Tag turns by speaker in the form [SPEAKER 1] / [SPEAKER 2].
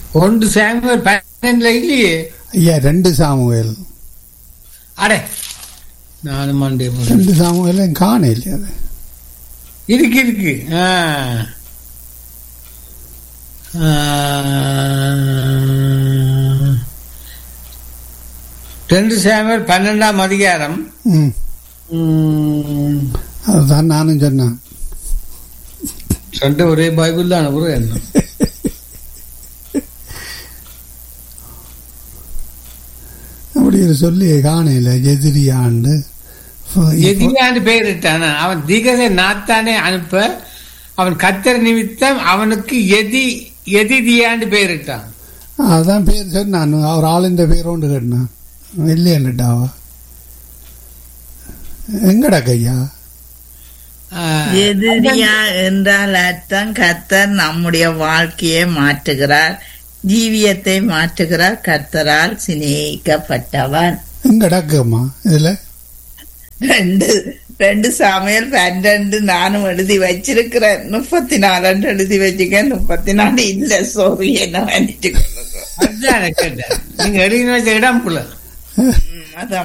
[SPEAKER 1] ஒன்று சாமுவேல் பன்னெண்டுல இல்லையே
[SPEAKER 2] ஐயா ரெண்டு சாமுவேல்
[SPEAKER 1] அடே நானும் மண்டே போடுறேன்.
[SPEAKER 2] ரெண்டு சாமுவேலும் காண இல்லையா அது
[SPEAKER 1] இருக்கு இருக்கு ஆ. ஆ. ரெண்டு சாமுவேல் பன்னெண்டாம் அதிகாரம்
[SPEAKER 2] ம்
[SPEAKER 1] ம்,
[SPEAKER 2] அதுதான் நானும் சொன்னேன்
[SPEAKER 1] ரெண்டு ஒரே பைபிள் தான் அனுப்புறேன் என்ன
[SPEAKER 2] அப்படி ஒரு சொல்லி காணையில் எதிரியாண்டு
[SPEAKER 1] எதிராண்டு பெயரிட்டான் அவன் திகதை நாத்தானே அனுப்ப அவன் கத்தர் நிமித்தம் அவனுக்கு எதி எதிதியாண்டு பெயரிட்டான்
[SPEAKER 2] அதான் பேர் சொன்னான் அவர் ஆளுந்த பேர் ஒன்று கேட்டான் இல்லையாண்டுட்டாவா எங்கடா கையா
[SPEAKER 1] ஆ,
[SPEAKER 3] எதிரியா என்றால் அர்த்தம் கர்த்தர் நம்முடைய வாழ்க்கையை மாற்றுகிறார் ஜீவியத்தை மாற்றுகிறார் கர்த்தரால் சிநேகிக்கப்பட்டவன்
[SPEAKER 2] எங்கடா கேம்மா இதுல
[SPEAKER 3] ரெண்டு ரெண்டு சமையல் பன்னெண்டு நானும் எழுதி வச்சிருக்கிறேன் முப்பத்தி நாலு எழுதி வச்சுக்க முப்பத்தி நாலு இல்ல சோறு என்ன வந்துட்டு
[SPEAKER 1] அதுதான் எனக்கு கேட்டேன் நீங்க எழுதின வச்ச இடம் புள்ள
[SPEAKER 3] அதான்